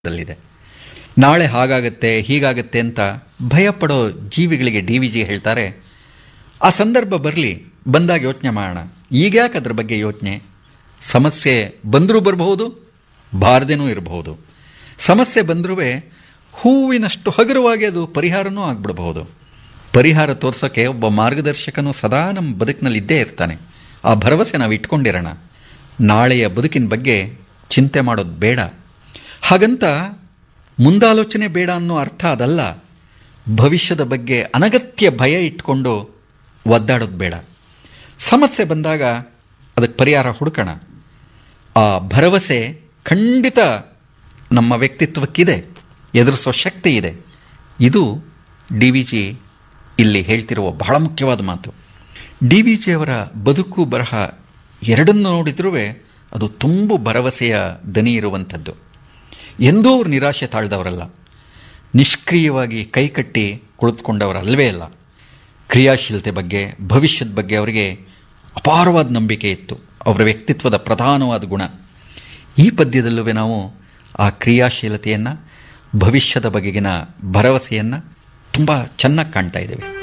ದಲ್ಲಿದೆ ನಾಳೆ ಹಾಗಾಗತ್ತೆ ಹೀಗಾಗತ್ತೆ ಅಂತ ಭಯಪಡೋ ಜೀವಿಗಳಿಗೆ ಡಿ ವಿ ಜಿ ಹೇಳ್ತಾರೆ ಆ ಸಂದರ್ಭ ಬರಲಿ ಬಂದಾಗ ಯೋಚನೆ ಮಾಡೋಣ ಈಗ್ಯಾಕೆ ಅದ್ರ ಬಗ್ಗೆ ಯೋಚನೆ ಸಮಸ್ಯೆ ಬಂದರೂ ಬರಬಹುದು ಬಾರದೇನೂ ಇರಬಹುದು ಸಮಸ್ಯೆ ಬಂದರೂ ಹೂವಿನಷ್ಟು ಹಗುರವಾಗಿ ಅದು ಪರಿಹಾರನೂ ಆಗ್ಬಿಡಬಹುದು ಪರಿಹಾರ ತೋರ್ಸೋಕ್ಕೆ ಒಬ್ಬ ಮಾರ್ಗದರ್ಶಕನು ಸದಾ ನಮ್ಮ ಬದುಕಿನಲ್ಲಿ ಇದ್ದೇ ಇರ್ತಾನೆ ಆ ಭರವಸೆ ನಾವು ಇಟ್ಕೊಂಡಿರೋಣ ನಾಳೆಯ ಬದುಕಿನ ಬಗ್ಗೆ ಚಿಂತೆ ಮಾಡೋದು ಬೇಡ ಹಾಗಂತ ಮುಂದಾಲೋಚನೆ ಬೇಡ ಅನ್ನೋ ಅರ್ಥ ಅದಲ್ಲ ಭವಿಷ್ಯದ ಬಗ್ಗೆ ಅನಗತ್ಯ ಭಯ ಇಟ್ಕೊಂಡು ಒದ್ದಾಡೋದು ಬೇಡ ಸಮಸ್ಯೆ ಬಂದಾಗ ಅದಕ್ಕೆ ಪರಿಹಾರ ಹುಡುಕೋಣ ಆ ಭರವಸೆ ಖಂಡಿತ ನಮ್ಮ ವ್ಯಕ್ತಿತ್ವಕ್ಕಿದೆ ಎದುರಿಸೋ ಶಕ್ತಿ ಇದೆ ಇದು ಡಿ ವಿ ಜಿ ಇಲ್ಲಿ ಹೇಳ್ತಿರುವ ಬಹಳ ಮುಖ್ಯವಾದ ಮಾತು ಡಿ ವಿ ಜಿಯವರ ಬದುಕು ಬರಹ ಎರಡನ್ನು ನೋಡಿದ್ರೂ ಅದು ತುಂಬು ಭರವಸೆಯ ದನಿ ಇರುವಂಥದ್ದು ಎಂದೂ ಅವ್ರು ನಿರಾಶೆ ತಾಳ್ದವರಲ್ಲ ನಿಷ್ಕ್ರಿಯವಾಗಿ ಕೈಕಟ್ಟಿ ಕುಳಿತುಕೊಂಡವರಲ್ವೇ ಅಲ್ಲ ಕ್ರಿಯಾಶೀಲತೆ ಬಗ್ಗೆ ಭವಿಷ್ಯದ ಬಗ್ಗೆ ಅವರಿಗೆ ಅಪಾರವಾದ ನಂಬಿಕೆ ಇತ್ತು ಅವರ ವ್ಯಕ್ತಿತ್ವದ ಪ್ರಧಾನವಾದ ಗುಣ ಈ ಪದ್ಯದಲ್ಲೂ ನಾವು ಆ ಕ್ರಿಯಾಶೀಲತೆಯನ್ನು ಭವಿಷ್ಯದ ಬಗೆಗಿನ ಭರವಸೆಯನ್ನು ತುಂಬ ಚೆನ್ನಾಗಿ ಕಾಣ್ತಾ ಇದ್ದೇವೆ